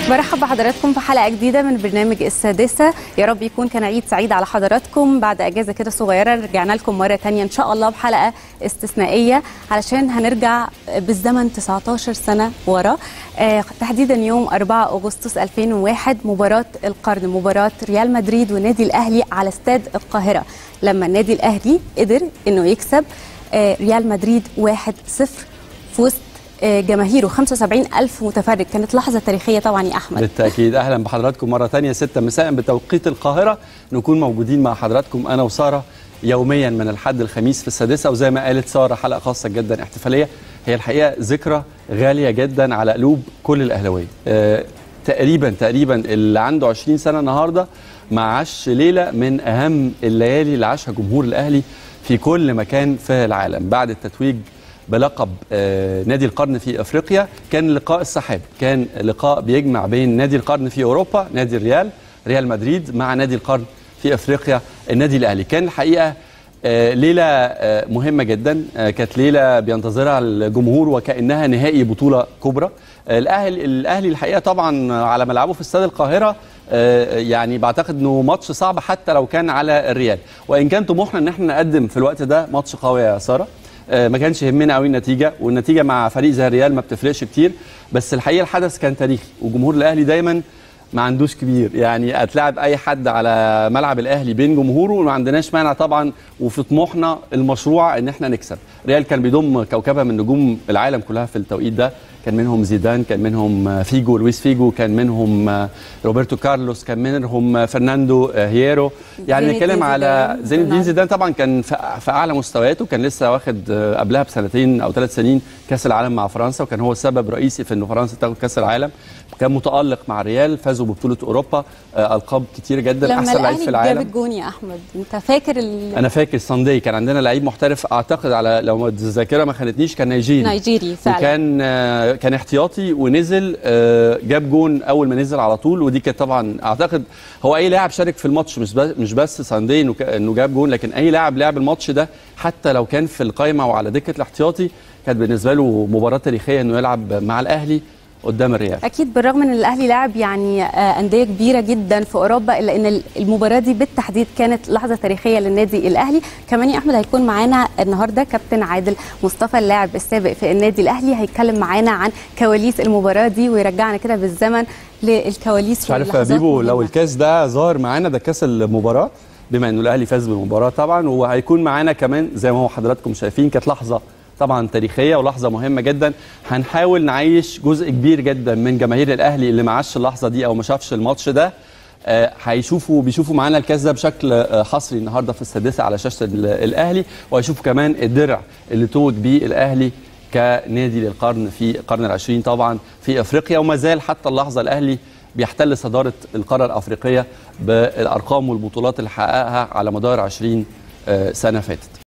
برحب بحضراتكم في حلقه جديده من برنامج السادسه يا رب يكون كان عيد سعيد على حضراتكم بعد اجازه كده صغيره رجعنا لكم مره تانية ان شاء الله بحلقه استثنائيه علشان هنرجع بالزمن 19 سنه ورا آه تحديدا يوم 4 اغسطس 2001 مباراه القرن مباراه ريال مدريد والنادي الاهلي على استاد القاهره لما النادي الاهلي قدر انه يكسب آه ريال مدريد 1-0 في وسط جماهيره 75 ألف متفرج كانت لحظة تاريخية طبعا يا أحمد بالتأكيد أهلا بحضراتكم مرة تانية 6 مساء بتوقيت القاهرة نكون موجودين مع حضراتكم أنا وسارة يوميا من الحد الخميس في السادسة وزي ما قالت سارة حلقة خاصة جدا احتفالية هي الحقيقة ذكرى غالية جدا على قلوب كل الأهلاوية أه تقريبا تقريبا اللي عنده 20 سنة النهاردة ما عاش ليلة من أهم الليالي اللي عاشها جمهور الأهلي في كل مكان في العالم بعد التتويج بلقب نادي القرن في افريقيا كان لقاء السحاب كان لقاء بيجمع بين نادي القرن في اوروبا نادي الريال ريال مدريد مع نادي القرن في افريقيا النادي الاهلي كان الحقيقه ليله مهمه جدا كانت ليله بينتظرها الجمهور وكانها نهائي بطوله كبرى الاهلي الاهلي الحقيقه طبعا على ملعبه في استاد القاهره يعني بعتقد انه ماتش صعب حتى لو كان على الريال وان كان طموحنا ان احنا نقدم في الوقت ده ماتش قوي يا ساره ما كانش يهمنا قوي النتيجه والنتيجه مع فريق زي الريال ما بتفرقش كتير بس الحقيقه الحدث كان تاريخي وجمهور الاهلي دايما ما عندوش كبير يعني هتلاعب اي حد على ملعب الاهلي بين جمهوره وما عندناش مانع طبعا وفي طموحنا المشروع ان احنا نكسب ريال كان بيضم كوكبه من نجوم العالم كلها في التوقيت ده كان منهم زيدان كان منهم فيجو لويس فيجو كان منهم روبرتو كارلوس كان منهم فرناندو هييرو يعني نتكلم على زين الدين زيدان طبعا كان في اعلى مستوياته كان لسه واخد قبلها بسنتين او ثلاث سنين كاس العالم مع فرنسا وكان هو السبب رئيسي في ان فرنسا تاخد كاس العالم كان متالق مع الريال فازوا ببطوله اوروبا القاب كتير جدا احسن لعيب في العالم لما جاب الجون يا احمد انت فاكر ال... انا فاكر ساندي كان عندنا لعيب محترف اعتقد على لو الذاكره ما خانتنيش كان نيجيري نيجيري فعلا وكان كان احتياطي ونزل جاب جون اول ما نزل على طول ودي كانت طبعا اعتقد هو اي لاعب شارك في الماتش مش بس مش بس ساندي انه جاب جون لكن اي لاعب لعب الماتش ده حتى لو كان في القائمه وعلى دكه الاحتياطي كانت بالنسبه له مباراه تاريخيه انه يلعب مع الاهلي قدام الريال اكيد بالرغم من ان الاهلي لاعب يعني انديه كبيره جدا في اوروبا الا ان المباراه دي بالتحديد كانت لحظه تاريخيه للنادي الاهلي كمان يا احمد هيكون معانا النهارده كابتن عادل مصطفى اللاعب السابق في النادي الاهلي هيتكلم معانا عن كواليس المباراه دي ويرجعنا كده بالزمن للكواليس مش عارف يا بيبو لو الكاس ده ظاهر معانا ده كاس المباراه بما انه الاهلي فاز بالمباراه طبعا وهيكون معانا كمان زي ما هو حضراتكم شايفين كانت لحظه طبعا تاريخيه ولحظه مهمه جدا هنحاول نعيش جزء كبير جدا من جماهير الاهلي اللي ما عاش اللحظه دي او ما شافش الماتش ده هيشوفوا بيشوفوا معانا الكاس ده بشكل حصري النهارده في السادسه على شاشه الاهلي وهيشوفوا كمان الدرع اللي توج بيه الاهلي كنادي للقرن في القرن العشرين طبعا في افريقيا وما زال حتى اللحظه الاهلي بيحتل صداره القاره الافريقيه بالارقام والبطولات اللي حققها على مدار 20 سنه فاتت